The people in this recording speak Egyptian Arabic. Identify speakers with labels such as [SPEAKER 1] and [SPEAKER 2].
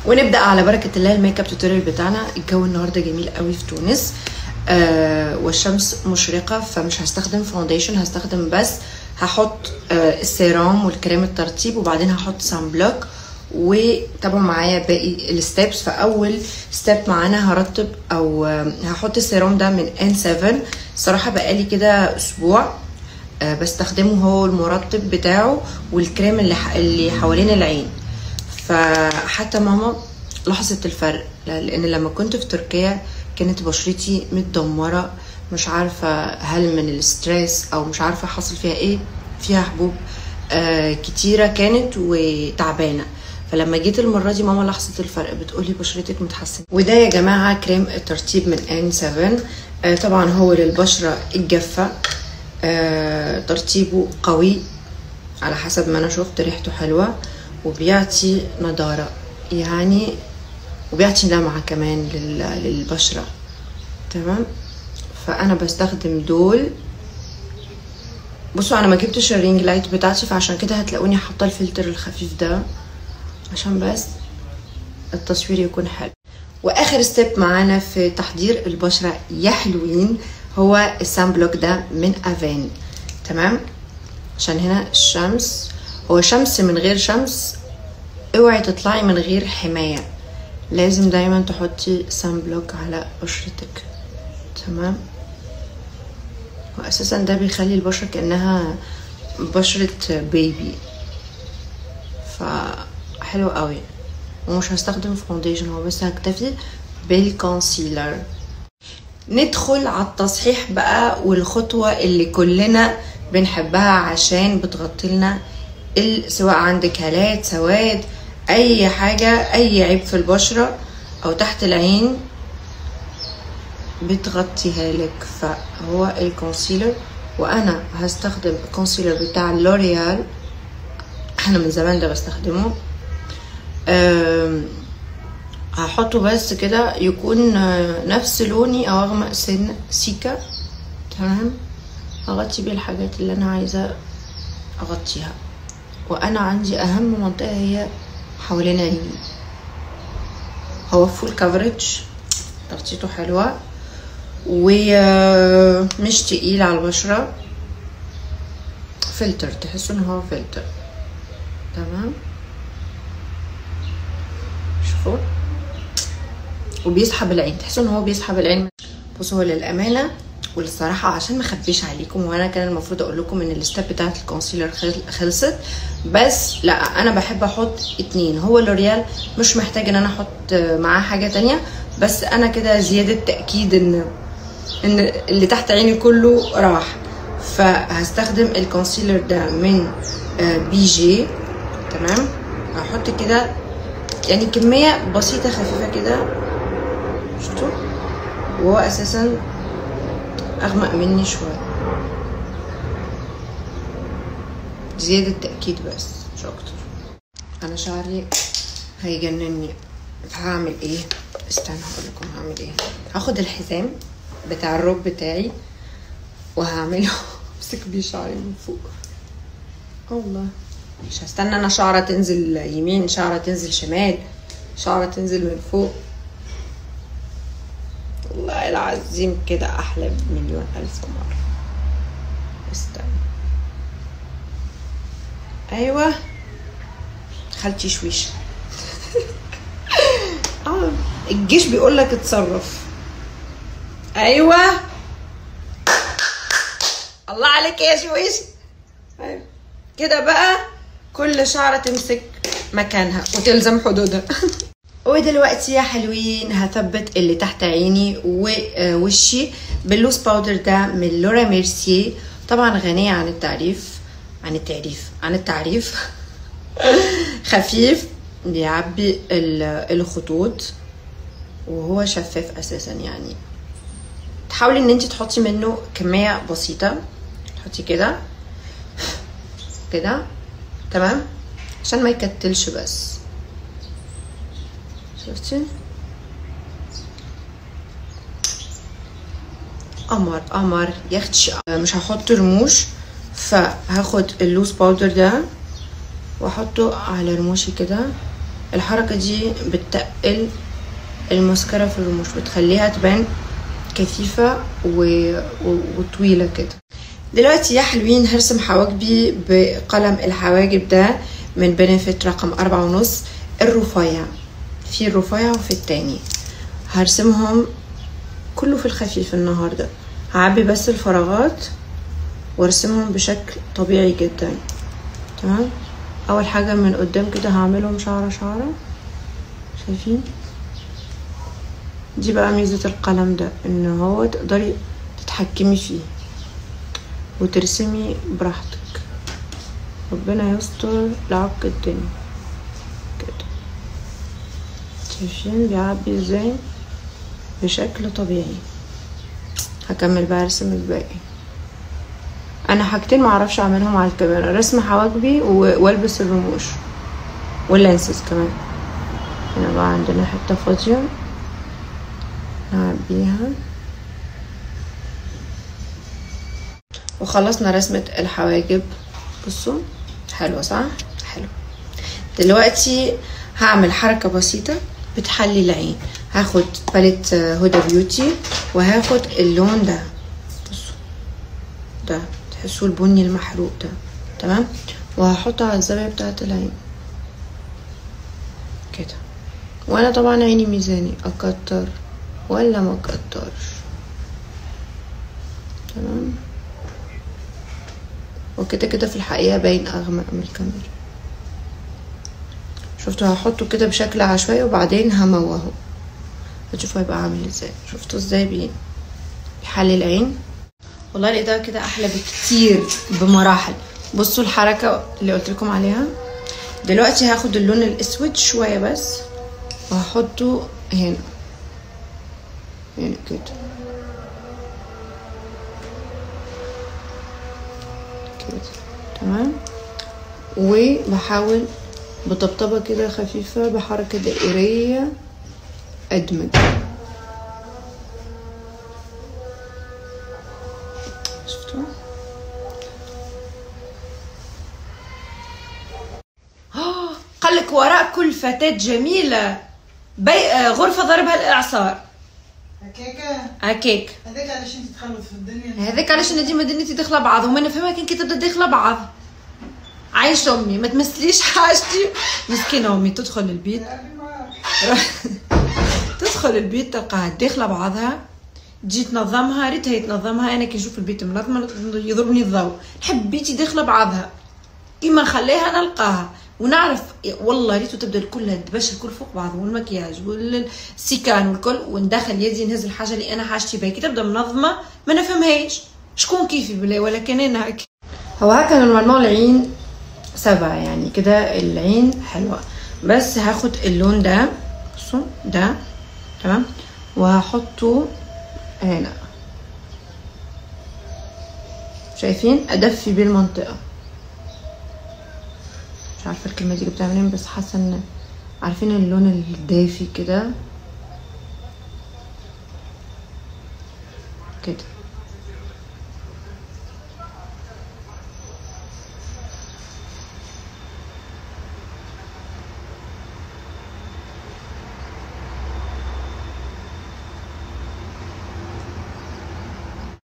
[SPEAKER 1] ونبدا على بركه الله الميك اب توتوريال بتاعنا الجو النهارده جميل قوي في تونس آه والشمس مشرقه فمش هستخدم فاونديشن هستخدم بس هحط آه السيرام والكريم الترطيب وبعدين هحط سان بلوك وتابعوا معايا باقي الستبس فاول ستيب معانا هرطب او آه هحط السيرام ده من ان 7 الصراحه بقالي كده اسبوع آه بستخدمه هو المرطب بتاعه والكريم اللي اللي حوالين العين فحتى ماما لاحظت الفرق لان لما كنت في تركيا كانت بشرتي متدمره مش عارفه هل من الستريس او مش عارفه حصل فيها ايه فيها حبوب آه كتيره كانت وتعبانه فلما جيت المره دي ماما لاحظت الفرق بتقولي بشرتك متحسنه وده يا جماعه كريم الترطيب من ان 7 آه طبعا هو للبشره الجافه آه ترطيبه قوي على حسب ما انا شفت ريحته حلوه وبيعطي نضاره يعني وبيعطي لمعه كمان للبشره تمام فانا بستخدم دول بصوا انا ما جبتش الرينج لايت بتاعتي فعشان كده هتلاقوني حاطه الفلتر الخفيف ده عشان بس التصوير يكون حلو واخر ستيب معانا في تحضير البشره يا حلوين هو السان بلوك ده من افان تمام عشان هنا الشمس هو شمس من غير شمس اوعي تطلعي من غير حمايه لازم دايما تحطي سان بلوك على بشرتك تمام واساسا ده بيخلي البشره كانها بشره بيبي فحلو قوي ومش هستخدم فاونديشن هو بس هكتفي بالكونسيلر ندخل على التصحيح بقى والخطوة اللي كلنا بنحبها عشان بتغطي لنا سواء عندك هالات سواد اي حاجة اي عيب في البشرة او تحت العين بتغطيها لك فهو الكونسيلر وانا هستخدم الكونسيلر بتاع لوريال انا من زمان ده بستخدمه هحطه بس كده يكون نفس لوني او اغمق سن سيكا تمام اغطي بيه الحاجات اللي انا عايزه اغطيها وانا عندي اهم منطقه هي حوالين عيني هو فول كفرج تغطيته حلوه ومش تقيل على البشره فلتر تحسوا ان هو فلتر تمام شوفوا وبيسحب العين تحسوا ان هو بيسحب العين بصوا هو للامانه والصراحه عشان ما اخبيش عليكم وانا كان المفروض اقول لكم ان الستيب بتاعت الكونسيلر خلصت بس لا انا بحب احط اتنين هو لوريال مش محتاج ان انا احط معاه حاجه تانية بس انا كده زياده تاكيد ان ان اللي تحت عيني كله راح فهستخدم الكونسيلر ده من بي جي تمام هحط كده يعني كميه بسيطه خفيفه كده شفتوا وهو اساسا اغمق مني شويه زيادة تأكيد بس مش اكتر انا شعري هيجنني فهعمل ايه استنى هقول لكم هعمل ايه هاخد الحزام بتاع الروب بتاعي وهعمله امسك بيه شعري من فوق الله مش هستنى انا شعره تنزل يمين شعره تنزل شمال شعره تنزل من فوق والله العظيم كده احلى بمليون الف مره استنى ايوه خالتي شويشه اه الجيش بيقول لك اتصرف ايوه الله عليك يا شويش أيوة. كده بقى كل شعره تمسك مكانها وتلزم حدودها ودلوقتي يا حلوين هثبت اللي تحت عيني ووشي باللوس باودر ده من لورا ميرسي طبعا غنية عن التعريف عن التعريف عن التعريف خفيف بيعبي الخطوط وهو شفاف اساسا يعني تحاولي ان انت تحطي منه كمية بسيطة تحطي كده كده تمام عشان ما يكتلش بس شفتي قمر قمر يا اختي مش هحط رموش فهاخد اللوز باودر ده واحطه على رموشي كده الحركة دي بتقل المسكرة في الرموش بتخليها تبان كثيفة و... و... وطويلة كده دلوقتي يا حلوين هرسم حواجبي بقلم الحواجب ده من بنفيت رقم أربعة ونص الرفيع في الرفيع وفي التاني هرسمهم كله في الخفيف النهاردة هعبي بس الفراغات وارسمهم بشكل طبيعي جدا تمام اول حاجة من قدام كده هعملهم شعرة شعرة شايفين دي بقى ميزة القلم ده ان هو تقدري تتحكمي فيه وترسمي براحتك ربنا يستر لعبك الدنيا كده شايفين بيعبي ازاي بشكل طبيعي هكمل بقى ارسم الباقي انا حاجتين معرفش اعملهم على الكاميرا رسم حواجبي و- والبس الرموش واللانسز كمان هنا بقى عندنا حته فاضيه نعبيها وخلصنا رسمة الحواجب بصوا حلوة صح؟ حلو دلوقتي هعمل حركة بسيطة بتحلي العين هاخد باليت هدى بيوتي وهاخد اللون ده بصوا ده تحسوه البني المحروق ده تمام وهحطه على الزاوية بتاعة العين كده وانا طبعا عيني ميزاني اكتر ولا ما اكترش تمام وكده كده في الحقيقة باين اغمق من الكاميرا شفتوا هحطه كده بشكل عشوائي وبعدين هموهه هتشوفوا هيبقى عامل ازاي شفتوا ازاي بي بيحلي العين والله الإضاءة كده أحلى بكتير بمراحل بصوا الحركة اللي قلت لكم عليها دلوقتي هاخد اللون الأسود شوية بس وهحطه هنا هنا كده كده تمام وبحاول بطبطبة كده خفيفة بحركة دائرية أدمج شفتوا آه، قال لك وراء كل فتاة جميلة بي... آه، غرفة ضربها الإعصار
[SPEAKER 2] هكاكا
[SPEAKER 1] هكيك
[SPEAKER 2] هذاك علاش انت تخلط في الدنيا
[SPEAKER 1] هذاك علاش انا ديما دنيتي داخله بعض وما نفهمها كان كي تبدا داخله بعض عايش امي ما تمثليش حاجتي مسكينه امي تدخل البيت تدخل البيت تلقاها داخله بعضها تجي تنظمها ريتها يتنظمها انا كي نشوف البيت منظمه يضربني الضوء نحب بيتي داخله بعضها كيما نخليها نلقاها ونعرف والله ريتو تبدا الكل الدبش الكل فوق بعض والمكياج والسيكان والكل وندخل يدي نهز الحاجه اللي انا حاجتي بها كي تبدا منظمه ما نفهمهاش شكون كيفي بالله ولكن انا هيك هو هكا نورمالمون العين سبعة يعني كده العين حلوة بس هاخد اللون ده بصوا ده تمام وهحطه هنا شايفين ادفي بيه المنطقة مش عارفة الكلمة دي جبتها منين بس حاسة ان عارفين اللون الدافي كده كده